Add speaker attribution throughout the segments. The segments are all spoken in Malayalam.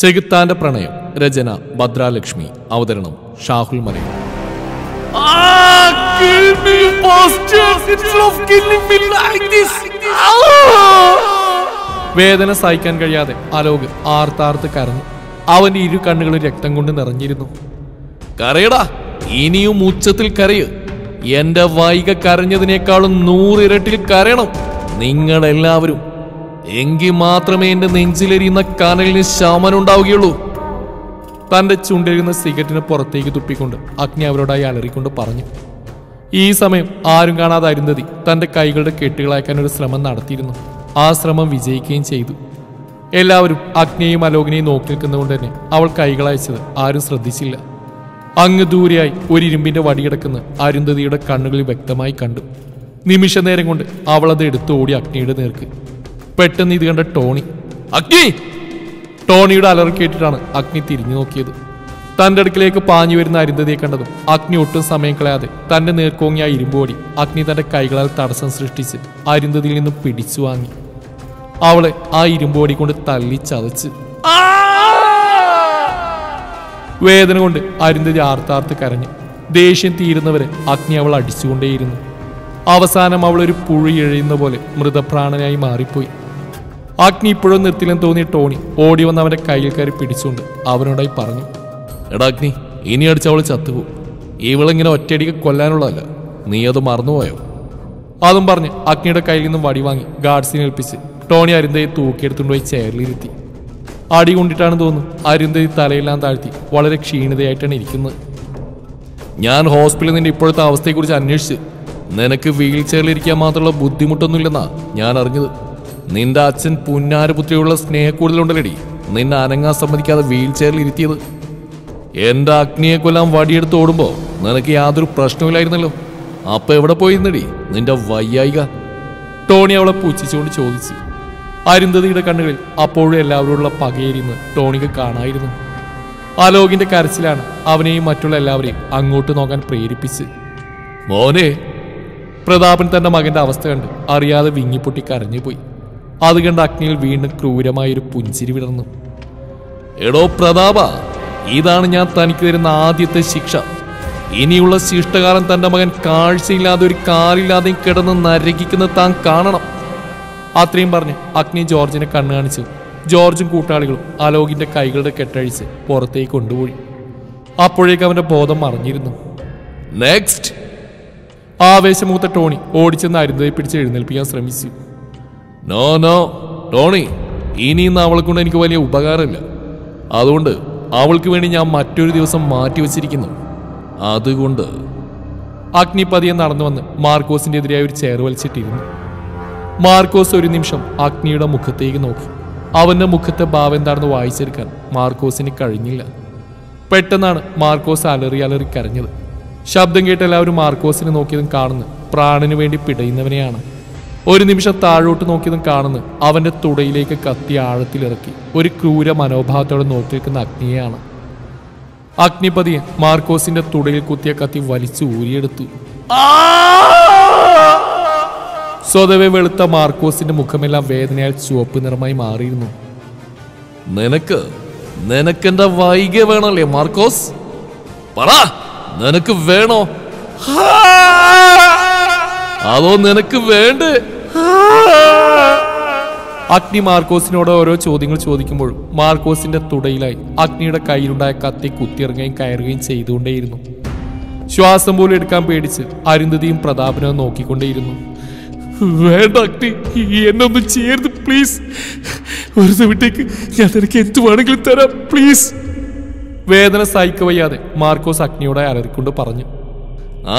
Speaker 1: ചെകുത്താന്റെ പ്രണയം രചന ഭദ്രാലക്ഷ്മി അവതരണം ഷാഹുൽ മലയിൽ വേദന സഹിക്കാൻ കഴിയാതെ അലോക് ആർത്താർത്ത് കരഞ്ഞു അവന്റെ ഇരു കണ്ണുകളും രക്തം കൊണ്ട് നിറഞ്ഞിരുന്നു കരയടാ ഇനിയും ഉച്ചത്തിൽ കരയ് എന്റെ വൈക കരഞ്ഞതിനേക്കാളും നൂറിരട്ടിൽ കരയണം നിങ്ങളെല്ലാവരും എങ്കിൽ മാത്രമേ എന്റെ നെഞ്ചിലെരിയുന്ന കനലിന് ശമനം ഉണ്ടാവുകയുള്ളൂ തന്റെ ചുണ്ടിരുന്ന സിഗരറ്റിന് പുറത്തേക്ക് തുപ്പിക്കൊണ്ട് അഗ്നി അവരോടായി അലറിക്കൊണ്ട് പറഞ്ഞു ഈ സമയം ആരും കാണാതെ അരുന്ധതി തന്റെ കൈകളുടെ കെട്ടുകളയക്കാൻ ഒരു ശ്രമം നടത്തിയിരുന്നു ആ ശ്രമം വിജയിക്കുകയും ചെയ്തു എല്ലാവരും അഗ്നിയെയും അലോകിനെയും നോക്കി നിൽക്കുന്നതുകൊണ്ട് തന്നെ അവൾ കൈകൾ അയച്ചത് ആരും ശ്രദ്ധിച്ചില്ല അങ്ങ് ദൂരെയായി ഒരു ഇരുമ്പിന്റെ വടികിടക്കുന്ന അരുന്ധതിയുടെ കണ്ണുകളിൽ വ്യക്തമായി കണ്ടു നിമിഷ നേരം കൊണ്ട് അവൾ അത് എടുത്ത് ഓടി അഗ്നിയുടെ നേർക്ക് പെട്ടെന്ന് ഇത് കണ്ട ടോണി അഗ്നി ടോണിയുടെ അലറി കേട്ടിട്ടാണ് അഗ്നി തിരിഞ്ഞു നോക്കിയത് തന്റെ അടുക്കിലേക്ക് പാഞ്ഞു വരുന്ന അരുന്ധതിയെ കണ്ടതും അഗ്നി ഒട്ടും സമയം കളയാതെ തന്റെ നേർക്കോങ്ങിയ ആ ഇരുമ്പോടി അഗ്നി തന്റെ കൈകളാൽ തടസ്സം സൃഷ്ടിച്ച് അരുന്ധതിയിൽ നിന്ന് പിടിച്ചു വാങ്ങി അവളെ ആ ഇരുമ്പോടി കൊണ്ട് തല്ലി ചതച്ച് വേദന കൊണ്ട് അരുന്ധതി ആർത്താർത്ത് കരഞ്ഞു ദേഷ്യം തീരുന്നവരെ അഗ്നി അവൾ അടിച്ചുകൊണ്ടേയിരുന്നു അവസാനം അവൾ ഒരു പുഴി എഴയുന്ന പോലെ മൃതപ്രാണനായി മാറിപ്പോയി അഗ്നി ഇപ്പോഴും നിർത്തില്ലെന്ന് തോന്നിയ ടോണി ഓടി വന്ന് അവന്റെ കയ്യിൽ കയറി പിടിച്ചുകൊണ്ട് അവനോടായി പറഞ്ഞു എടാ അഗ്നി ഇനി അടിച്ച് അവൾ ചത്തുപോകും ഇവളിങ്ങനെ ഒറ്റയടിക്ക് കൊല്ലാനുള്ളതല്ല നീ അത് മറന്നുപോയോ അതും പറഞ്ഞ് അഗ്നിയുടെ കയ്യിൽ നിന്നും വടി വാങ്ങി ഗാർഡ്സിനെ ഏൽപ്പിച്ച് ടോണി അരുന്തയെ തൂക്കിയെടുത്തുകൊണ്ട് പോയി ചെയറിലിരുത്തി അടി കൊണ്ടിട്ടാണ് തോന്നുന്നു അരുന്തതി തലയെല്ലാം താഴ്ത്തി വളരെ ക്ഷീണിതയായിട്ടാണ് ഇരിക്കുന്നത് ഞാൻ ഹോസ്പിറ്റലിൽ നിന്റെ ഇപ്പോഴത്തെ അവസ്ഥയെക്കുറിച്ച് അന്വേഷിച്ച് നിനക്ക് വീൽ ചെയറിലിരിക്കാൻ മാത്രമുള്ള ബുദ്ധിമുട്ടൊന്നുമില്ലെന്നാ ഞാൻ അറിഞ്ഞത് നിന്റെ അച്ഛൻ പുന്നാരപുത്രിയുള്ള സ്നേഹക്കൂടുതലുണ്ടല്ലടി നിന്നെ അനങ്ങാൻ സമ്മതിക്കാതെ വീൽ ചെയറിൽ ഇരുത്തിയത് എന്റെ അഗ്നിയെ കൊല്ലാൻ വടിയെടുത്ത് ഓടുമ്പോ നിനക്ക് യാതൊരു പ്രശ്നമില്ലായിരുന്നല്ലോ അപ്പൊ എവിടെ പോയിരുന്നടി നിന്റെ വയ്യായിക ടോണി അവളെ പുച്ഛിച്ചുകൊണ്ട് ചോദിച്ചു അരുന്ധതിയുടെ കണ്ണുകളിൽ അപ്പോഴും എല്ലാവരോടുള്ള പകയേരിന്ന് ടോണിക്ക് കാണായിരുന്നു അലോകിന്റെ കരച്ചിലാണ് അവനെയും മറ്റുള്ള എല്ലാവരെയും അങ്ങോട്ട് നോക്കാൻ പ്രേരിപ്പിച്ച് മോനെ പ്രതാപൻ തന്റെ മകന്റെ അവസ്ഥ കണ്ട് അറിയാതെ വിങ്ങിപ്പൊട്ടി കരഞ്ഞുപോയി അത് കണ്ട് അഗ്നിയിൽ വീണ്ടും ക്രൂരമായൊരു പുഞ്ചിരി വിടർന്നു എടോ പ്രതാപ ഇതാണ് ഞാൻ തനിക്ക് തരുന്ന ആദ്യത്തെ ശിക്ഷ ഇനിയുള്ള ശിഷ്ടകാലം തന്റെ മകൻ കാഴ്ചയില്ലാതെ ഒരു കാലില്ലാതെയും കിടന്ന് നരകിക്കുന്നത് താൻ കാണണം അത്രയും പറഞ്ഞ് അഗ്നി ജോർജിനെ കണ്ണു കാണിച്ചു ജോർജും കൂട്ടാളികളും അലോകിന്റെ കൈകളുടെ കെട്ടഴിച്ച് പുറത്തേക്ക് കൊണ്ടുപോയി അപ്പോഴേക്ക് അവന്റെ ബോധം മറിഞ്ഞിരുന്നു നെക്സ്റ്റ് ആവേശമൂത്ത ടോണി ഓടിച്ചെന്ന് അരുന്തയെ പിടിച്ച് എഴുന്നേൽപ്പിക്കാൻ ശ്രമിച്ചു നോ നോ ടോണി ഇനി ഇന്ന് അവളെ കൊണ്ട് എനിക്ക് വലിയ ഉപകാരമില്ല അതുകൊണ്ട് അവൾക്ക് വേണ്ടി ഞാൻ മറ്റൊരു ദിവസം മാറ്റി വച്ചിരിക്കുന്നു അതുകൊണ്ട് അഗ്നി പതിയെ നടന്നു വന്ന് മാർക്കോസിന്റെ എതിരായി ഒരു ചെയർ വലിച്ചിട്ടിരുന്നു മാർക്കോസ് ഒരു നിമിഷം അഗ്നിയുടെ മുഖത്തേക്ക് നോക്കി അവന്റെ മുഖത്തെ ഭാവം എന്താണെന്ന് വായിച്ചെടുക്കാൻ മാർക്കോസിന് കഴിഞ്ഞില്ല പെട്ടെന്നാണ് മാർക്കോസ് അലറി അലറി കരഞ്ഞത് ശബ്ദം കേട്ട് എല്ലാവരും മാർക്കോസിനെ നോക്കിയതും കാണുന്നു പ്രാണന് വേണ്ടി പിടയുന്നവനെയാണ് ഒരു നിമിഷം താഴോട്ട് നോക്കിയതും കാണുന്നു അവന്റെ തുടയിലേക്ക് കത്തി ആഴത്തിലിറക്കി ഒരു ക്രൂര മനോഭാവത്തോടെ നോക്കി നിൽക്കുന്ന അഗ്നിയെയാണ് അഗ്നിപതിയെ മാർക്കോസിന്റെ തുടയിൽ കുത്തിയ കത്തി വലിച്ചു ഊരിയെടുത്തു സ്വതവേ വെളുത്ത മാർക്കോസിന്റെ മുഖമെല്ലാം വേദനയാൽ ചുവപ്പ് നിറമായി മാറിയിരുന്നു നിനക്ക് നിനക്കെന്റെ വൈകി വേണല്ലേ മാർക്കോസ് പറ നിനക്ക് വേണോ അതോ നിനക്ക് വേണ്ട അഗ്നി മാർക്കോസിനോട് ഓരോ ചോദ്യങ്ങൾ ചോദിക്കുമ്പോൾ മാർക്കോസിന്റെ തുടയിലായി അഗ്നിയുടെ കയ്യിലുണ്ടായ കത്തി കുത്തിയിറങ്ങുകയും കയറുകയും ചെയ്തുകൊണ്ടേയിരുന്നു ശ്വാസം പോലും എടുക്കാൻ പേടിച്ച് അരുന്ധതിയും പ്രതാപനും നോക്കിക്കൊണ്ടേയിരുന്നു വേണ്ട അഗ്നി എന്നെ ഒന്ന് ചെയ്യരുത് പ്ലീസ് ഒരു വിട്ടേക്ക് ഞാൻ നിനക്ക് എന്ത് വേണമെങ്കിലും തരാം പ്ലീസ് വേദന സഹിക്ക വയ്യാതെ മാർക്കോസ് അഗ്നിയോടെ അലറിക്കൊണ്ട് പറഞ്ഞു ആ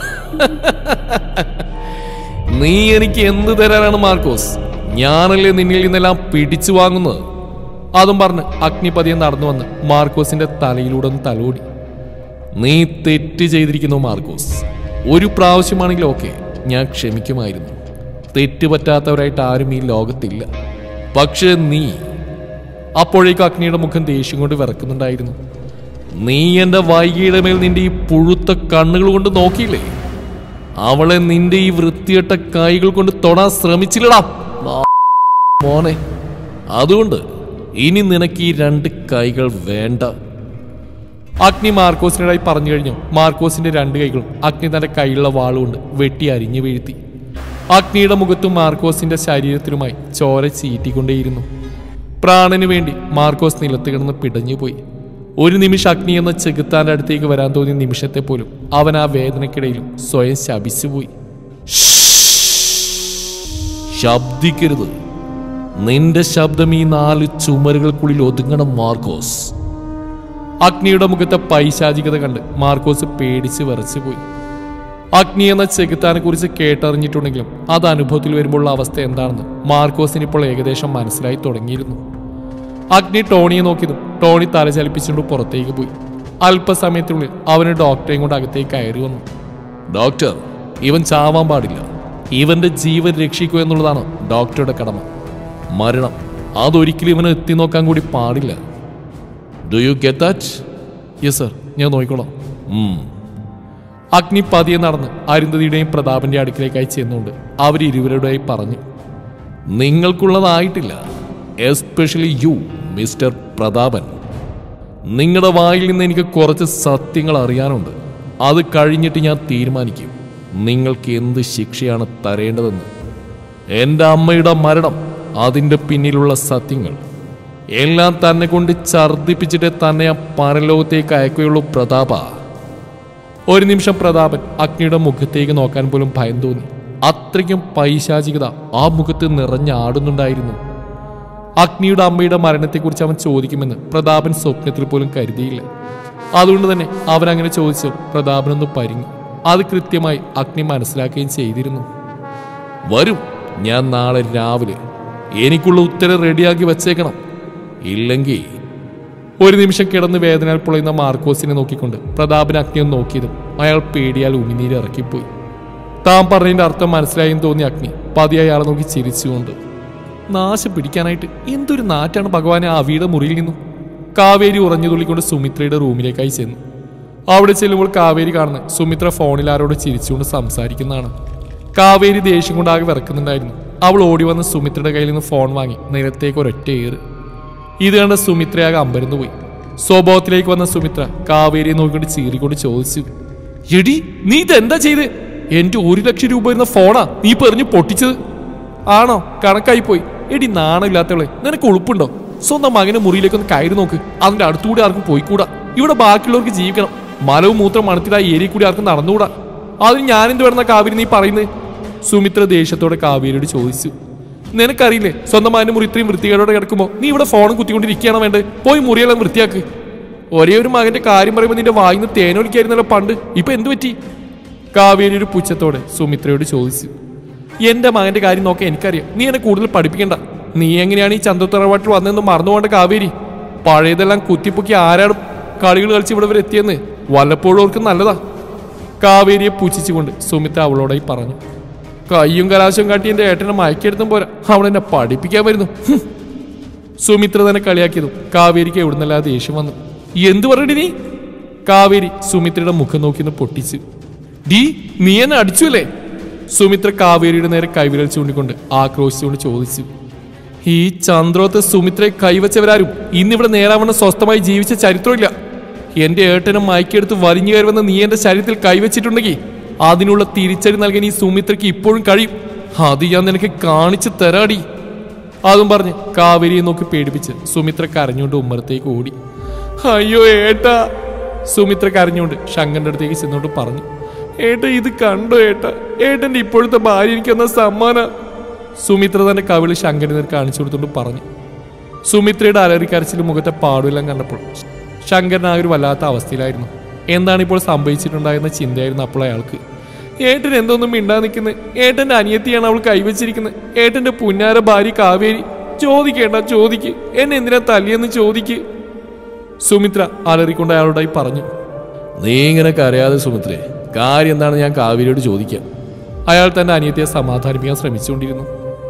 Speaker 1: നീ എനിക്ക് എന്ത് തരാനാണ് മാർക്കോസ് ഞാനല്ലേ നിന്നിൽ നിന്നെല്ലാം പിടിച്ചു വാങ്ങുന്നത് അതും പറഞ്ഞ് അഗ്നിപതിയെ നടന്നു വന്ന് മാർക്കോസിന്റെ തലയിലൂടെ ഒന്ന് തലോടി നീ തെറ്റ് ചെയ്തിരിക്കുന്നു മാർക്കോസ് ഒരു പ്രാവശ്യമാണെങ്കിൽ ഓക്കെ ഞാൻ ക്ഷമിക്കുമായിരുന്നു തെറ്റ് പറ്റാത്തവരായിട്ട് ആരും ഈ ലോകത്തില്ല പക്ഷെ നീ അപ്പോഴേക്കും അഗ്നിയുടെ മുഖം ദേഷ്യം കൊണ്ട് വിറക്കുന്നുണ്ടായിരുന്നു നീ എന്റെ വൈകിയുടെ മേൽ നിന്റെ ഈ പുഴുത്ത കണ്ണുകൾ കൊണ്ട് നോക്കിയില്ലേ അവളെ നിന്റെ ഈ വൃത്തികെട്ട കൈകൾ കൊണ്ട് തൊടാൻ ശ്രമിച്ചില്ലടാ നാ- മോനെ അതുകൊണ്ട്
Speaker 2: ഇനി നിനക്ക് ഈ രണ്ട് കൈകൾ വേണ്ട
Speaker 1: അഗ്നി മാർക്കോസിനോടായി പറഞ്ഞു കഴിഞ്ഞു മാർക്കോസിന്റെ രണ്ട് കൈകളും അഗ്നി തന്റെ കൈയിലുള്ള വാളുകൊണ്ട് വെട്ടി അരിഞ്ഞു വീഴ്ത്തി അഗ്നിയുടെ മുഖത്തും മാർക്കോസിന്റെ ശരീരത്തിലുമായി ചോര ചീറ്റിക്കൊണ്ടേയിരുന്നു പ്രാണന് വേണ്ടി മാർക്കോസ് നിലത്ത് കിടന്ന് പിടഞ്ഞുപോയി ഒരു നിമിഷം അഗ്നി എന്ന ചെകുത്താന്റെ അടുത്തേക്ക് വരാൻ തോന്നിയ നിമിഷത്തെ പോലും അവൻ ആ വേദനക്കിടയിലും സ്വയം ശപിച്ചുപോയി
Speaker 2: ശബ്ദിക്കരുത് നിന്റെ ശബ്ദം ഈ നാല് ചുമരുകൾക്കുള്ളിൽ ഒതുങ്ങണം മാർക്കോസ്
Speaker 1: അഗ്നിയുടെ മുഖത്തെ പൈശാചികത കണ്ട് മാർക്കോസ് പേടിച്ച് വിറച്ചുപോയി അഗ്നി എന്ന ചെകുത്താനെ കുറിച്ച് കേട്ടറിഞ്ഞിട്ടുണ്ടെങ്കിലും അത് അനുഭവത്തിൽ വരുമ്പോഴുള്ള അവസ്ഥ എന്താണെന്ന് മാർക്കോസിന് ഇപ്പോൾ ഏകദേശം മനസ്സിലായി തുടങ്ങിയിരുന്നു അഗ്നി ടോണിയെ നോക്കിയതും ടോണി തല ചലിപ്പിച്ചുകൊണ്ട് പുറത്തേക്ക് പോയി അല്പസമയത്തിനുള്ളിൽ അവന് ഡോക്ടറെയും കൊണ്ട് അകത്തേക്ക് കയറി വന്നു
Speaker 2: ഡോക്ടർ ഇവൻ ചാവാൻ പാടില്ല ഇവന്റെ ജീവൻ രക്ഷിക്കുക എന്നുള്ളതാണ് ഡോക്ടറുടെ കടമ മരണം അതൊരിക്കലും ഇവനെ എത്തി നോക്കാൻ കൂടി പാടില്ല do you get that
Speaker 1: yes sir ഞാൻ നോക്കിക്കോളാം
Speaker 2: ഉം
Speaker 1: അഗ്നി പതിയെ നടന്ന് അരുന്ധതിയുടെയും പ്രതാപന്റെ അടുക്കിലേക്കായി ചെന്നുകൊണ്ട് അവർ ഇരുവരുടെയായി പറഞ്ഞു
Speaker 2: നിങ്ങൾക്കുള്ളതായിട്ടില്ല എസ്പെഷ്യലി യു മിസ്റ്റർ പ്രതാപൻ നിങ്ങളുടെ വായിൽ നിന്ന് എനിക്ക് കുറച്ച് സത്യങ്ങൾ അറിയാനുണ്ട് അത് കഴിഞ്ഞിട്ട് ഞാൻ തീരുമാനിക്കും നിങ്ങൾക്ക് എന്ത് ശിക്ഷയാണ് തരേണ്ടതെന്ന് എൻ്റെ അമ്മയുടെ മരണം അതിൻ്റെ പിന്നിലുള്ള സത്യങ്ങൾ എല്ലാം തന്നെ കൊണ്ട് ഛർദ്ദിപ്പിച്ചിട്ട് തന്നെ ആ പരലോകത്തേക്ക് അയക്കുകയുള്ളൂ പ്രതാപ
Speaker 1: ഒരു നിമിഷം പ്രതാപൻ അഗ്നിയുടെ മുഖത്തേക്ക് നോക്കാൻ പോലും ഭയം തോന്നി അത്രയ്ക്കും പൈശാചികത ആ മുഖത്ത് നിറഞ്ഞാടുന്നുണ്ടായിരുന്നു അഗ്നിയുടെ അമ്മയുടെ മരണത്തെക്കുറിച്ച് അവൻ ചോദിക്കുമെന്ന് പ്രതാപൻ സ്വപ്നത്തിൽ പോലും കരുതിയില്ല അതുകൊണ്ട് തന്നെ അവൻ അങ്ങനെ ചോദിച്ചു പ്രതാപനൊന്ന് പരിങ്ങി അത് കൃത്യമായി അഗ്നി മനസ്സിലാക്കുകയും ചെയ്തിരുന്നു
Speaker 2: വരും ഞാൻ നാളെ രാവിലെ എനിക്കുള്ള ഉത്തരം റെഡിയാക്കി വച്ചേക്കണം ഇല്ലെങ്കിൽ
Speaker 1: ഒരു നിമിഷം കിടന്ന് വേദനയാൽ പൊളയുന്ന മാർക്കോസിനെ നോക്കിക്കൊണ്ട് പ്രതാപൻ അഗ്നിയൊന്ന് നോക്കിയതും അയാൾ പേടിയാൽ ഉമിനീര് ഇറക്കിപ്പോയി താൻ പറഞ്ഞതിന്റെ അർത്ഥം മനസ്സിലായെന്ന് തോന്നി അഗ്നി പതിയെ അയാളെ നോക്കി ചിരിച്ചുകൊണ്ട് നാശം പിടിക്കാനായിട്ട് എന്തൊരു നാറ്റാണ് ഭഗവാനെ ആ അവിയുടെ മുറിയിൽ നിന്നും കാവേരി ഉറഞ്ഞു തുള്ളിക്കൊണ്ട് സുമിത്രയുടെ റൂമിലേക്കായി ചെന്നു അവിടെ ചെല്ലുമ്പോൾ കാവേരി കാണുന്ന സുമിത്ര ഫോണിൽ ആരോട് ചിരിച്ചുകൊണ്ട് സംസാരിക്കുന്നതാണ് കാവേരി ദേഷ്യം കൊണ്ടാകെ വിറക്കുന്നുണ്ടായിരുന്നു അവൾ ഓടി വന്ന് സുമിത്രയുടെ കയ്യിൽ നിന്ന് ഫോൺ വാങ്ങി നിലത്തേക്ക് ഒരൊറ്റ ഏറ് ഇത് കണ്ട സുമിത്രയാകെ അമ്പരന്ന് പോയി സ്വഭാവത്തിലേക്ക് വന്ന സുമിത്ര കാവേരിയെ നോക്കിക്കൊണ്ട് ചീറിക്കൊണ്ട് ചോദിച്ചു എടി നീ ഇതെന്താ ചെയ്ത് എന്റെ ഒരു ലക്ഷം രൂപ വരുന്ന ഫോണാ നീ പെറിഞ്ഞ് പൊട്ടിച്ചത് ആണോ കണക്കായി പോയി എടി നാണമില്ലാത്തവളെ നിനക്ക് ഉളുപ്പുണ്ടോ സ്വന്തം മകനെ മുറിയിലേക്ക് ഒന്ന് കയറി നോക്ക് അതിന്റെ അടുത്തുകൂടി ആർക്കും പോയിക്കൂടാ ഇവിടെ ബാക്കിയുള്ളവർക്ക് ജീവിക്കണം മലവും മൂത്രം മണത്തിലാ ഏരിയ കൂടി ആർക്കും നടന്നുകൂടാ അതിന് ഞാനെന്ത് വേണമെന്ന കാവേരി നീ പറയുന്നത് സുമിത്ര ദേഷ്യത്തോടെ കാവേരിയോട് ചോദിച്ചു നിനക്കറിയില്ലേ സ്വന്തം മകന്റെ മുറി ഇത്രയും വൃത്തികേടോടെ കിടക്കുമ്പോൾ നീ ഇവിടെ ഫോണും കുത്തിക്കൊണ്ടിരിക്കുകയാണോ വേണ്ടത് പോയി മുറിയെല്ലാം വൃത്തിയാക്ക് ഒരേ ഒരു മകന്റെ കാര്യം പറയുമ്പോൾ നിന്റെ വായിന്ന് തേനൊലിക്കായിരുന്നല്ലോ പണ്ട് ഇപ്പൊ എന്തു പറ്റി കാവേരി ഒരു പുച്ഛത്തോടെ സുമിത്രയോട് ചോദിച്ചു എന്റെ മകന്റെ കാര്യം നോക്കാൻ എനിക്കറിയാം നീ എന്നെ കൂടുതൽ പഠിപ്പിക്കണ്ട നീ എങ്ങനെയാണ് ഈ ചന്ദ്രത്തറവാട്ടിൽ വന്നതെന്ന് മറന്നുപോകേണ്ട കാവേരി പഴയതെല്ലാം കുത്തിപ്പൊക്കി ആരാണ് കളികൾ കളിച്ച് ഇവിടെ വരെ എത്തിയെന്ന് വല്ലപ്പോഴും ഓർക്ക് നല്ലതാ കാവേരിയെ പുച്ഛിച്ചുകൊണ്ട് സുമിത്ര അവളോടായി പറഞ്ഞു കയ്യും കലാശവും കാട്ടി എന്റെ ഏട്ടനെ മയക്കെടുത്തും പോരാ അവൾ എന്നെ പഠിപ്പിക്കാൻ വരുന്നു ഹും. സുമിത്ര തന്നെ കളിയാക്കിയതും കാവേരിക്ക് എവിടുന്നല്ലാതെ ദേഷ്യം വന്നു എന്തു പറയടി നീ കാവേരി സുമിത്രയുടെ മുഖം നോക്കി ഒന്ന് പൊട്ടിച്ചു ഡി നീ എന്നെ അടിച്ചു അല്ലേ സുമിത്ര കാവേരിയുടെ നേരെ കൈവിരൽ ചൂണ്ടിക്കൊണ്ട് ആക്രോശിച്ചുകൊണ്ട് ചോദിച്ചു ഈ ചന്ദ്രോത്ത് സുമിത്രയെ കൈവച്ചവരാരും ഇന്നിവിടെ നേരാവണ്ണം സ്വസ്ഥമായി ജീവിച്ച ചരിത്രമില്ല എന്റെ ഏട്ടനെ മയക്കെടുത്ത് വലിഞ്ഞു കയറുമെന്ന് നീ എന്റെ ശരീരത്തിൽ കൈവച്ചിട്ടുണ്ടെങ്കിൽ അതിനുള്ള തിരിച്ചടി നൽകാൻ ഈ സുമിത്രയ്ക്ക് ഇപ്പോഴും കഴിയും അത് ഞാൻ നിനക്ക് കാണിച്ചു തരാടി അതും പറഞ്ഞ് കാവേരിയെ നോക്കി പേടിപ്പിച്ച് സുമിത്ര കരഞ്ഞുകൊണ്ട് ഉമ്മറത്തേക്ക് ഓടി അയ്യോ ഏട്ടാ സുമിത്ര കരഞ്ഞുകൊണ്ട് ശങ്കറിന്റെ അടുത്തേക്ക് ചെന്നോണ്ട് പറഞ്ഞു ഏട്ടാ ഇത് കണ്ടോ ഏട്ടാ ഏട്ടന്റെ ഇപ്പോഴത്തെ ഭാര്യ എനിക്ക് തന്ന സമ്മാന സുമിത്ര തന്നെ കവിള് ശങ്കരന് നേരെ കാണിച്ചു കൊടുത്തോണ്ട് പറഞ്ഞു സുമിത്രയുടെ അലറിക്കരച്ചിൽ മുഖത്തെ പാടുമെല്ലാം കണ്ടപ്പോൾ ശങ്കരൻ ആ ഒരു വല്ലാത്ത അവസ്ഥയിലായിരുന്നു എന്താണ് ഇപ്പോൾ സംഭവിച്ചിട്ടുണ്ടായിരുന്ന ചിന്തയായിരുന്നു അപ്പോൾ അയാൾക്ക് ഏട്ടൻ എന്തോന്നും മിണ്ടാ നിൽക്കുന്നത് ഏട്ടന്റെ അനിയത്തിയാണ് അവൾ കൈവച്ചിരിക്കുന്നത് ഏട്ടന്റെ പുന്നാര ഭാര്യ കാവേരി ചോദിക്കേണ്ട ചോദിക്ക് എന്നെ എന്തിനാ തല്ലിയെന്ന് ചോദിക്ക് സുമിത്ര അലറിക്കൊണ്ട് അയാളോടായി പറഞ്ഞു
Speaker 2: നീ ഇങ്ങനെ കരയാതെ സുമിത്രേ കാര്യം എന്താണെന്ന് ഞാൻ കാവേരിയോട് ചോദിക്കാം
Speaker 1: അയാൾ തന്റെ അനിയത്തിയെ സമാധാനിപ്പിക്കാൻ ശ്രമിച്ചുകൊണ്ടിരുന്നു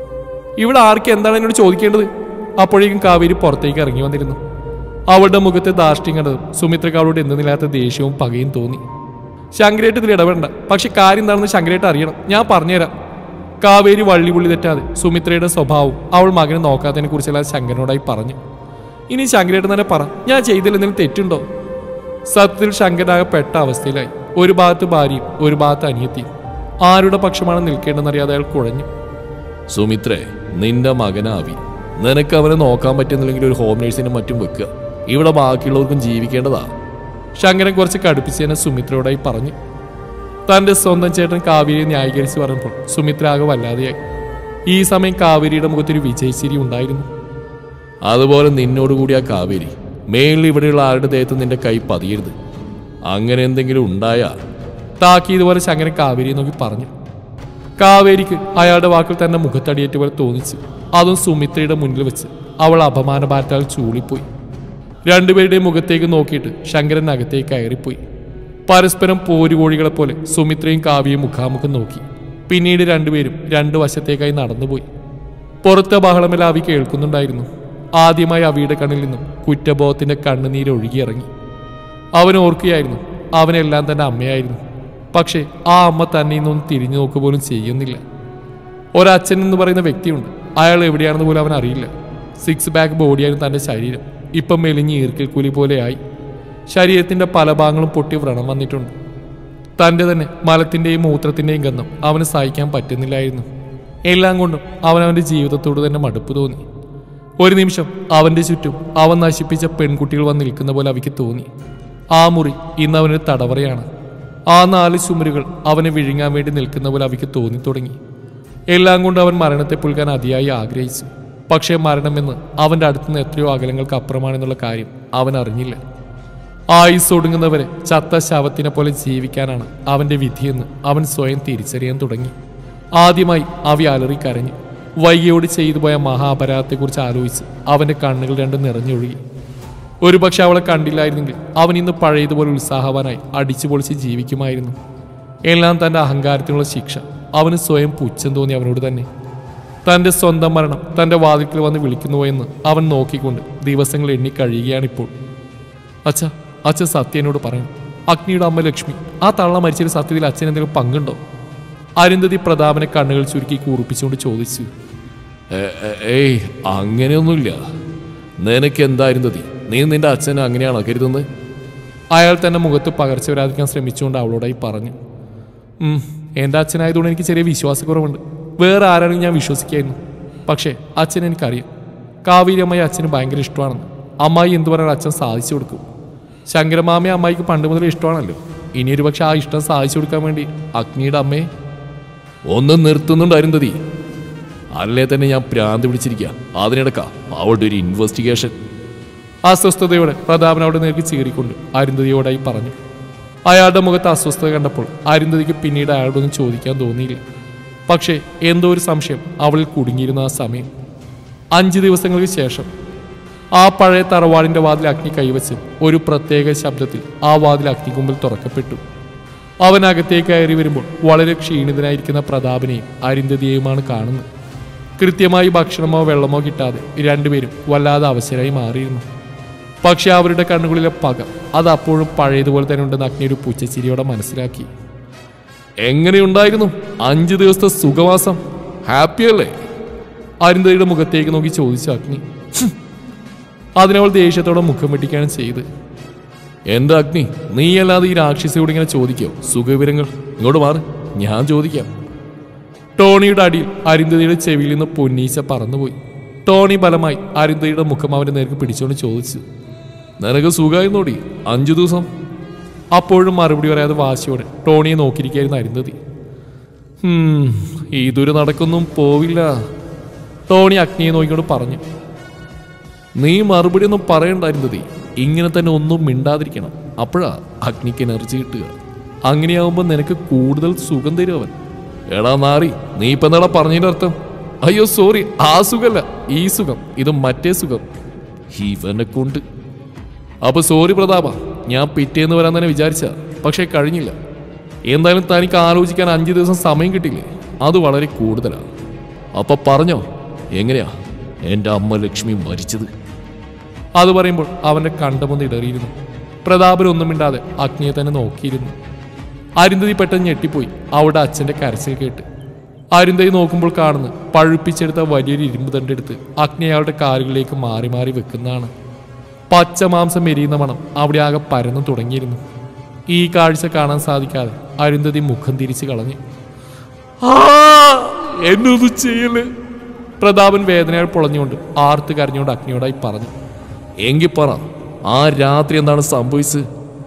Speaker 1: ഇവിടെ ആർക്ക് എന്താണ് എന്നോട് ചോദിക്കേണ്ടത് അപ്പോഴേക്കും കാവേരി പുറത്തേക്ക് ഇറങ്ങി വന്നിരുന്നു അവളുടെ മുഖത്തെ ധാർഷ്ട്യം കണ്ടതും സുമിത്രക്ക് അവളോട് എന്തെന്നില്ലാത്ത ദേഷ്യവും പകയും തോന്നി ശങ്കരേട്ട് ഇതിൽ ഇടപെടണ്ട പക്ഷെ കാര്യം എന്താണെന്ന് ശങ്കരേട്ട് അറിയണം ഞാൻ പറഞ്ഞുതരാം കാവേരി വള്ളി പുള്ളി തെറ്റാതെ സുമിത്രയുടെ സ്വഭാവവും അവൾ മകനെ നോക്കാത്തതിനെ കുറിച്ചെല്ലാം ശങ്കരനോടായി പറഞ്ഞു ഇനി ശങ്കരേട്ടൻ തന്നെ പറ ഞാൻ ചെയ്തില്ലെന്തെങ്കിലും തെറ്റുണ്ടോ സത്യത്തിൽ ശങ്കരാകെ പെട്ട അവസ്ഥയിലായി ഒരു ഭാഗത്ത് ഭാര്യയും ഒരു ഭാഗത്ത് അനിയത്തിയും ആരുടെ പക്ഷമാണ് നിൽക്കേണ്ടെന്നറിയാതെ അയാൾ കുഴഞ്ഞു
Speaker 2: സുമിത്രേ നിന്റെ മകനാവി നിനക്ക് അവനെ നോക്കാൻ പറ്റുന്നില്ലെങ്കിൽ ഒരു ഹോം നേഴ്സിനും മറ്റും വെക്കുക ഇവിടെ ബാക്കിയുള്ളവർക്കും ജീവിക്കേണ്ടതാ
Speaker 1: ശങ്കരൻ കുറച്ച് കടുപ്പിച്ചതിനെ സുമിത്രയോടായി പറഞ്ഞു തന്റെ സ്വന്തം ചേട്ടൻ കാവേരിയെ ന്യായീകരിച്ച് പറഞ്ഞപ്പോൾ സുമിത്ര ആകെ വല്ലാതെയായി ഈ സമയം കാവേരിയുടെ മുഖത്തൊരു വിജയശ്ശേരി ഉണ്ടായിരുന്നു
Speaker 2: അതുപോലെ നിന്നോടുകൂടി ആ കാവേരി മേലിൽ ഇവിടെയുള്ള ആരുടെ ദേഹത്ത് നിന്റെ കൈ പതിയരുത് അങ്ങനെ എന്തെങ്കിലും ഉണ്ടായാ
Speaker 1: താക്കിയതുപോലെ ശങ്കരൻ കാവേരിയെ നോക്കി പറഞ്ഞു കാവേരിക്ക് അയാളുടെ വാക്കിൽ തന്നെ മുഖത്തടിയേറ്റ പോലെ തോന്നിച്ചു അതും സുമിത്രയുടെ മുന്നിൽ വെച്ച് അവൾ അപമാനഭാരത്താൽ ചൂളിപ്പോയി രണ്ടുപേരുടെയും മുഖത്തേക്ക് നോക്കിയിട്ട് ശങ്കരൻ അകത്തേക്ക് കയറിപ്പോയി പരസ്പരം പോരുകോഴികളെ പോലെ സുമിത്രയും കാവ്യയും മുഖാമുഖം നോക്കി പിന്നീട് രണ്ടുപേരും രണ്ടു വശത്തേക്കായി നടന്നുപോയി പുറത്തെ ബഹളമെല്ലാം അവി കേൾക്കുന്നുണ്ടായിരുന്നു ആദ്യമായി അവിയുടെ കണ്ണിൽ നിന്നും കുറ്റബോധത്തിന്റെ കണ്ണുനീര് ഒഴുകിയിറങ്ങി അവൻ ഓർക്കുകയായിരുന്നു അവനെല്ലാം തന്റെ അമ്മയായിരുന്നു പക്ഷേ ആ അമ്മ തന്നെ ഇന്നൊന്നും തിരിഞ്ഞു നോക്കുക പോലും ചെയ്യുന്നില്ല ഒരച്ഛൻ എന്ന് പറയുന്ന വ്യക്തിയുണ്ട് അയാൾ എവിടെയാണെന്ന് പോലും അവൻ അറിയില്ല സിക്സ് ബാക്ക് ബോഡിയായിരുന്നു തന്റെ ശരീരം ഇപ്പം മെലിഞ്ഞ് ഈർക്കിൽ കൂലി പോലെയായി ശരീരത്തിന്റെ പല ഭാഗങ്ങളും പൊട്ടി വ്രണം വന്നിട്ടുണ്ട് തന്റെ തന്നെ മലത്തിന്റെയും മൂത്രത്തിന്റെയും ഗന്ധം അവന് സഹിക്കാൻ പറ്റുന്നില്ലായിരുന്നു എല്ലാം കൊണ്ടും അവൻ അവന്റെ ജീവിതത്തോട് തന്നെ മടുപ്പ് തോന്നി ഒരു നിമിഷം അവന്റെ ചുറ്റും അവൻ നശിപ്പിച്ച പെൺകുട്ടികൾ വന്ന് നിൽക്കുന്ന പോലെ അവയ്ക്ക് തോന്നി ആ മുറി ഇന്ന് അവനൊരു തടവറയാണ് ആ നാല് ചുമരുകൾ അവനെ വിഴുങ്ങാൻ വേണ്ടി നിൽക്കുന്ന പോലെ അവയ്ക്ക് തോന്നി തുടങ്ങി എല്ലാം കൊണ്ട് അവൻ മരണത്തെ പുൽകാൻ അതിയായി ആഗ്രഹിച്ചു പക്ഷേ മരണമെന്ന് അവന്റെ അടുത്തുനിന്ന് എത്രയോ അകലങ്ങൾക്ക് അപ്പുറമാണെന്നുള്ള കാര്യം അവൻ അറിഞ്ഞില്ല ആയുസ് ഒടുങ്ങുന്നവരെ ചത്ത ശവത്തിനെ പോലെ ജീവിക്കാനാണ് അവന്റെ വിധിയെന്ന് അവൻ സ്വയം തിരിച്ചറിയാൻ തുടങ്ങി ആദ്യമായി അവി അലറി കരഞ്ഞു വൈകിയോട് ചെയ്തു പോയ മഹാപരാധത്തെക്കുറിച്ച് ആലോചിച്ച് അവന്റെ കണ്ണുകൾ രണ്ടും നിറഞ്ഞൊഴുകി ഒരുപക്ഷെ അവളെ കണ്ടില്ലായിരുന്നെങ്കിൽ അവൻ ഇന്ന് പഴയതുപോലെ ഉത്സാഹവാനായി അടിച്ചു പൊളിച്ച് ജീവിക്കുമായിരുന്നു എല്ലാം തന്റെ അഹങ്കാരത്തിനുള്ള ശിക്ഷ അവന് സ്വയം പുച്ഛം തോന്നി അവനോട് തന്നെ തന്റെ സ്വന്തം മരണം തന്റെ വാതിൽക്കൽ വന്ന് വിളിക്കുന്നുവോ എന്ന് അവൻ നോക്കിക്കൊണ്ട് ദിവസങ്ങൾ എണ്ണി കഴിയുകയാണിപ്പോൾ അച്ഛ അച്ഛൻ സത്യനോട് പറയണം അഗ്നിയുടെ അമ്മ ലക്ഷ്മി ആ തള്ള മരിച്ചൊരു സത്യത്തിൽ അച്ഛൻ എന്തെങ്കിലും പങ്കുണ്ടോ അരുന്ധതി പ്രതാപനെ കണ്ണുകൾ ചുരുക്കി കൂർപ്പിച്ചുകൊണ്ട് ചോദിച്ചു
Speaker 2: ഏ- ഏ- ഏയ് അങ്ങനെയൊന്നുമില്ല നിനക്ക് എന്തായിരുന്നതി നീ നിന്റെ അച്ഛനെ അങ്ങനെയാണോ കരുതുന്നത്
Speaker 1: അയാൾ തന്നെ മുഖത്ത് പകർച്ച വരാതിരിക്കാൻ ശ്രമിച്ചുകൊണ്ട് അവളോടായി പറഞ്ഞു "ഉം, എൻ്റെ അച്ഛനായതുകൊണ്ട് എനിക്ക് ചെറിയ വിശ്വാസക്കുറവുണ്ട് വേറെ ആരാണെങ്കിലും ഞാൻ വിശ്വസിക്കായിരുന്നു പക്ഷേ അച്ഛൻ എനിക്കറിയാം കാവേരി അമ്മായി അച്ഛന് ഭയങ്കര ഇഷ്ടമാണെന്ന് അമ്മായി എന്ത് പറഞ്ഞാൽ അച്ഛൻ സാധിച്ചു കൊടുക്കും ശങ്കരമാമയെ അമ്മായിക്ക് പണ്ട് മുതൽ ഇഷ്ടമാണല്ലോ ഇനി ഒരു പക്ഷെ ആ ഇഷ്ടം സാധിച്ചു കൊടുക്കാൻ വേണ്ടി അഗ്നിയുടെ അമ്മയെ
Speaker 2: ഒന്ന് നിർത്തുന്നുണ്ടായിരുന്നതി അല്ലേ തന്നെ ഞാൻ പ്രാന്ത് പിടിച്ചിരിക്കുക അതിനിടക്ക അവളുടെ ഒരു ഇൻവെസ്റ്റിഗേഷൻ
Speaker 1: അസ്വസ്ഥതയോടെ പ്രതാപൻ അവിടെ നേർക്ക് ചീറിക്കൊണ്ട് അരുന്ധതിയോടായി പറഞ്ഞു അയാളുടെ മുഖത്ത് അസ്വസ്ഥത കണ്ടപ്പോൾ അരുന്ധതിക്ക് പിന്നീട് അയാളോടൊന്നും ചോദിക്കാൻ തോന്നിയില്ല പക്ഷേ എന്തോ ഒരു സംശയം അവളിൽ കുടുങ്ങിയിരുന്ന ആ സമയം അഞ്ച് ദിവസങ്ങൾക്ക് ശേഷം ആ പഴയ തറവാടിന്റെ വാതിൽ അഗ്നി കൈവച്ച് ഒരു പ്രത്യേക ശബ്ദത്തിൽ ആ വാതിൽ അഗ്നിക്കുമ്പിൽ തുറക്കപ്പെട്ടു അവൻ അകത്തേക്ക് കയറി വരുമ്പോൾ വളരെ ക്ഷീണിതനായിരിക്കുന്ന പ്രതാപനെയും അരുന്ധതിയെയുമാണ് കാണുന്നത് കൃത്യമായി ഭക്ഷണമോ വെള്ളമോ കിട്ടാതെ രണ്ടുപേരും വല്ലാതെ അവശരായി മാറിയിരുന്നു പക്ഷെ അവരുടെ കണ്ണുകളിലെ പക അത് അപ്പോഴും പഴയതുപോലെ തന്നെ ഉണ്ടെന്ന് അഗ്നി ഒരു പുച്ചച്ചിരിയോടെ മനസ്സിലാക്കി
Speaker 2: എങ്ങനെയുണ്ടായിരുന്നു അഞ്ചു ദിവസത്തെ സുഖവാസം ഹാപ്പിയല്ലേ
Speaker 1: അരുന്ധതിയുടെ മുഖത്തേക്ക് നോക്കി ചോദിച്ചു അഗ്നി "ഹും." അതിനവൾ ദേഷ്യത്തോടെ മുഖം വെട്ടിക്കുകയാണ് ചെയ്ത്
Speaker 2: എന്റെ അഗ്നി നീയല്ലാതെ ഈ രാക്ഷസിയോട് ഇങ്ങനെ ചോദിക്കോ സുഖവിവരങ്ങൾ ഇങ്ങോട്ട് മാറ് ഞാൻ ചോദിക്കാം
Speaker 1: ടോണിയുടെ അടിയിൽ അരുന്ധതിയുടെ ചെവിയിൽ നിന്ന് പൊന്നീച്ച പറന്നുപോയി ടോണി ബലമായി അരുന്ധതിയുടെ മുഖം അവന്റെ നേർക്ക് പിടിച്ചുകൊണ്ട് ചോദിച്ചു
Speaker 2: നിനക്ക് സുഖമായിരുന്നോടി അഞ്ചു ദിവസം
Speaker 1: അപ്പോഴും മറുപടി പറയാതെ വാശിയോടെ ടോണിയെ നോക്കിയിരിക്കുകയായിരുന്നു അരുന്ധതി
Speaker 2: ഹും, ഇതൊരു നടക്കൊന്നും പോവില്ല
Speaker 1: ടോണി അഗ്നിയെ നോക്കിക്കൊണ്ട് പറഞ്ഞു
Speaker 2: നീ മറുപടി ഒന്നും പറയണ്ടായിരുന്നതി ഇങ്ങനെ തന്നെ ഒന്നും മിണ്ടാതിരിക്കണം അപ്പോഴാ അഗ്നിക്ക് എനർജി കിട്ടുക
Speaker 1: അങ്ങനെയാവുമ്പോൾ നിനക്ക് കൂടുതൽ സുഖം തരും അവൻ
Speaker 2: എടാ നാറി നീ ഇപ്പൊ എന്താടാ പറഞ്ഞതിന്റെ അർത്ഥം
Speaker 1: അയ്യോ സോറി ആ സുഖമല്ല ഈ സുഖം ഇത് മറ്റേ സുഖം
Speaker 2: ഇവനെ കൊണ്ട്
Speaker 1: അപ്പൊ സോറി പ്രതാപ ഞാൻ പിറ്റേന്ന് വരാൻ തന്നെ വിചാരിച്ച പക്ഷേ കഴിഞ്ഞില്ല എന്തായാലും തനിക്ക് ആലോചിക്കാൻ അഞ്ച് ദിവസം സമയം കിട്ടില്ലേ അത് വളരെ കൂടുതലാണ്
Speaker 2: അപ്പൊ പറഞ്ഞോ എങ്ങനെയാ എന്റെ അമ്മ ലക്ഷ്മി മരിച്ചത്
Speaker 1: അത് പറയുമ്പോൾ അവന്റെ കണ്ടമൊന്ന് ഇടറിയിരുന്നു പ്രതാപൻ ഒന്നും മിണ്ടാതെ അഗ്നിയെ തന്നെ നോക്കിയിരുന്നു അരുന്ധതി പെട്ടെന്ന് ഞെട്ടിപ്പോയി അവിടെ അച്ഛന്റെ കരച്ചിൽ കേട്ട് അരുന്ധതി നോക്കുമ്പോൾ കാണുന്നു പഴുപ്പിച്ചെടുത്ത വലിയൊരു ഇരുമ്പ് തണ്ടെടുത്ത് അഗ്നി അയാളുടെ കാലുകളിലേക്ക് മാറി മാറി വെക്കുന്നതാണ് പച്ച മാംസം എരിയുന്ന മണം അവിടെ ആകെ പരന്നു തുടങ്ങിയിരുന്നു ഈ കാഴ്ച കാണാൻ സാധിക്കാതെ അരുന്ധതി മുഖം തിരിച്ചു കളഞ്ഞു ആ എന്നൊന്നും ചെയ്യല് പ്രതാപൻ വേദനയാൽ പൊളഞ്ഞുകൊണ്ട് ആർത്ത് കരഞ്ഞുകൊണ്ട് അഗ്നിയോടായി പറഞ്ഞു
Speaker 2: എങ്കിൽ പറ ആ രാത്രി എന്താണ് സംഭവിച്ചത്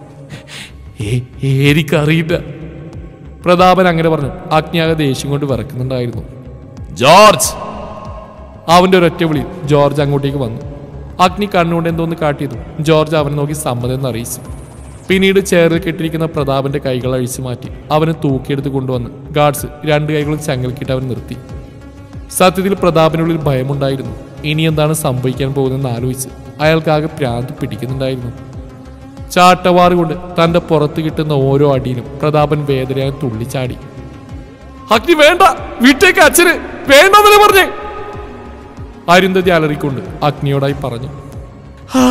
Speaker 1: "ഏ- എനിക്കറിയില്ല പ്രതാപൻ അങ്ങനെ പറഞ്ഞു അഗ്നിയാകെ ദേഷ്യം കൊണ്ട് വിറക്കുന്നുണ്ടായിരുന്നു
Speaker 2: ജോർജ്
Speaker 1: അവന്റെ ഒരൊറ്റ വിളി ജോർജ് അങ്ങോട്ടേക്ക് വന്നു അഗ്നി കണ്ണുകൊണ്ട് എന്തോന്ന് കാട്ടിയതും ജോർജ് അവനെ നോക്കി സമ്മതം അറിയിച്ചു പിന്നീട് ചേറിൽ കെട്ടിരിക്കുന്ന പ്രതാപന്റെ കൈകൾ അഴിച്ചു മാറ്റി അവനെ തൂക്കിയെടുത്ത് കൊണ്ടുവന്ന് ഗാർഡ്സ് രണ്ട് കൈകളും ചങ്ങൽക്കിട്ട് അവൻ നിർത്തി സത്യത്തിൽ പ്രതാപനുള്ളിൽ ഭയമുണ്ടായിരുന്നു ഇനി എന്താണ് സംഭവിക്കാൻ പോകുന്നതെന്ന് ആലോചിച്ച് അയാൾക്കാകെ പ്രാന്ത് പിടിക്കുന്നുണ്ടായിരുന്നു ചാട്ടവാറ് കൊണ്ട് തന്റെ പുറത്ത് കിട്ടുന്ന ഓരോ അടിയിലും പ്രതാപൻ വേദനയായി തുള്ളിച്ചാടി അഗ്നി വേണ്ട വീട്ടേക്ക് അച്ഛന് വേണ്ടെന്നല്ലേ പറഞ്ഞേ അരുന്ധതി അലറിക്കൊണ്ട് അഗ്നിയോടായി പറഞ്ഞു "ആ,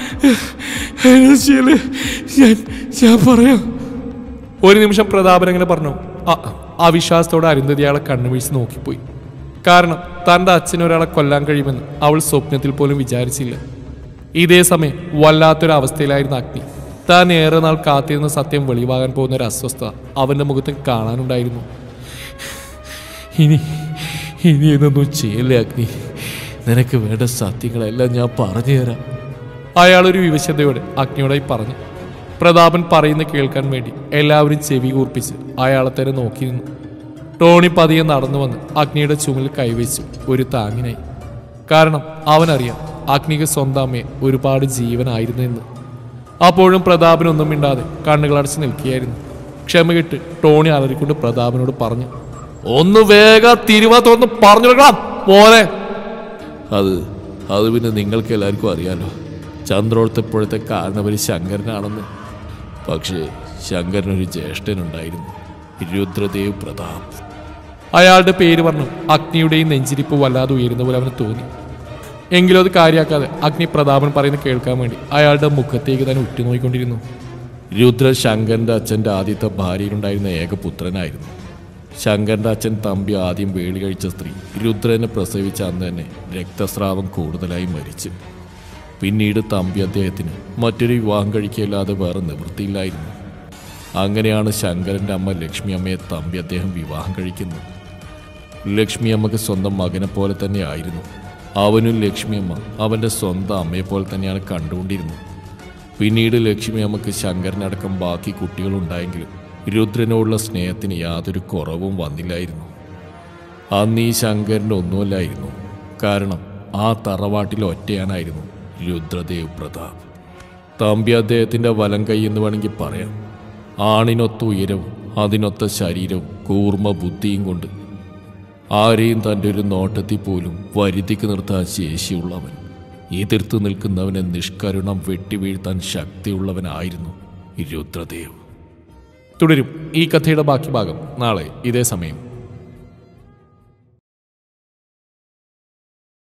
Speaker 1: എന്നാ ചെയ്യല്? ഞാൻ ഞാൻ പറയാം ഒരു നിമിഷം പ്രതാപൻ അങ്ങനെ പറഞ്ഞു അ- അവിശ്വാസത്തോടെ അരുന്ധതി അയാളെ കണ്ണുവീഴ്ച നോക്കിപ്പോയി കാരണം തൻ്റെ അച്ഛനെ ഒരാളെ കൊല്ലാൻ കഴിയുമെന്ന് അവൾ സ്വപ്നത്തിൽ പോലും വിചാരിച്ചില്ല ഇതേ സമയം വല്ലാത്തൊരു അവസ്ഥയിലായിരുന്ന അഗ്നി താൻ ഏറെ നാൾ കാത്തിരുന്ന സത്യം വെളിവാകാൻ പോകുന്ന ഒരു അസ്വസ്ഥത അവന്റെ മുഖത്ത് കാണാനുണ്ടായിരുന്നു
Speaker 2: ഇനി ഇനി ഇതൊന്നും ചെയ്യല്ലേ അഗ്നി നിനക്ക് വേണ്ട സത്യങ്ങളെല്ലാം ഞാൻ പറഞ്ഞു തരാം
Speaker 1: അയാളൊരു വിവശതയോടെ അഗ്നിയോടായി പറഞ്ഞു പ്രതാപൻ പറയുന്ന കേൾക്കാൻ വേണ്ടി എല്ലാവരും ചെവി കൂർപ്പിച്ച് അയാളെ തന്നെ നോക്കി നിന്നു ടോണി പതിയെ നടന്നു വന്ന് അഗ്നിയുടെ ചുമലിൽ കൈവച്ചു ഒരു താങ്ങിനായി കാരണം അവനറിയാം അഗ്നിക്ക് സ്വന്തം അമ്മയെ ഒരുപാട് ജീവനായിരുന്നു എന്ന് അപ്പോഴും പ്രതാപനൊന്നും മിണ്ടാതെ കണ്ണുകളടച്ച് നിൽക്കുകയായിരുന്നു ക്ഷമ കെട്ട് ടോണി അലറിക്കൊണ്ട് പ്രതാപനോട് പറഞ്ഞു
Speaker 2: ഒന്ന് വേഗ തിരുവാ തുറന്ന് പറഞ്ഞെടുക്കണം മോനെ അത് അത് പിന്നെ നിങ്ങൾക്ക് എല്ലാവർക്കും അറിയാലോ ചന്ദ്രോടത്തെപ്പോഴത്തെ കാരണവര് ശങ്കരനാണെന്ന് പക്ഷേ ശങ്കരനൊരു ജ്യേഷ്ഠനുണ്ടായിരുന്നു രുദ്രദേവ് പ്രതാപ്
Speaker 1: അയാളുടെ പേര് പറഞ്ഞു അഗ്നിയുടെയും നെഞ്ചിരിപ്പ് വല്ലാതെ ഉയരുന്ന പോലെ അവന് തോന്നി എങ്കിലും അത് കാര്യാക്കാതെ അഗ്നി പ്രതാപൻ പറയുന്നത് കേൾക്കാൻ വേണ്ടി അയാളുടെ മുഖത്തേക്ക് തന്നെ ഉറ്റുനോക്കിക്കൊണ്ടിരുന്നു
Speaker 2: രുദ്ര ശങ്കരന്റെ അച്ഛന്റെ ആദ്യത്തെ ഭാര്യയിലുണ്ടായിരുന്ന ഏക പുത്രനായിരുന്നു ശങ്കരന്റെ അച്ഛൻ തമ്പി ആദ്യം വേളി കഴിച്ച സ്ത്രീ രുദ്രനെ പ്രസവിച്ച അന്ന് തന്നെ രക്തസ്രാവം കൂടുതലായി മരിച്ചു പിന്നീട് തമ്പി അദ്ദേഹത്തിന് മറ്റൊരു വിവാഹം കഴിക്കുകയല്ലാതെ വേറെ നിവൃത്തിയില്ലായിരുന്നു അങ്ങനെയാണ് ശങ്കരന്റെ അമ്മ ലക്ഷ്മി അമ്മയെ തമ്പി അദ്ദേഹം വിവാഹം കഴിക്കുന്നത് ലക്ഷ്മി അമ്മക്ക് സ്വന്തം മകനെ പോലെ തന്നെ ആയിരുന്നു അവനും ലക്ഷ്മി അമ്മ അവൻ്റെ സ്വന്തം അമ്മയെ പോലെ തന്നെയാണ് കണ്ടുകൊണ്ടിരുന്നത് പിന്നീട് ലക്ഷ്മി അമ്മക്ക് ശങ്കരനടക്കം ബാക്കി കുട്ടികളുണ്ടായെങ്കിലും രുദ്രനോടുള്ള സ്നേഹത്തിന് യാതൊരു കുറവും വന്നില്ലായിരുന്നു അന്ന് ഈ ശങ്കരൻ്റെ ഒന്നുമല്ലായിരുന്നു കാരണം ആ തറവാട്ടിൽ ഒറ്റയാനായിരുന്നു രുദ്രദേവ് പ്രതാപ് തമ്പി അദ്ദേഹത്തിൻ്റെ വലം കൈ എന്ന് വേണമെങ്കിൽ പറയാം ആണിനൊത്ത ഉയരവും അതിനൊത്ത ശരീരവും കൂർമ്മ ബുദ്ധിയും കൊണ്ട് ആരെയും തൻ്റെ ഒരു നോട്ടത്തിൽ പോലും വരുതിക്ക് നിർത്താൻ ശേഷിയുള്ളവൻ എതിർത്ത് നിൽക്കുന്നവനെ നിഷ്കരുണം വെട്ടിവീഴ്ത്താൻ ശക്തിയുള്ളവനായിരുന്നു രുദ്രദേവ്
Speaker 1: തുടരും ഈ കഥയുടെ ബാക്കി ഭാഗം നാളെ ഇതേ സമയം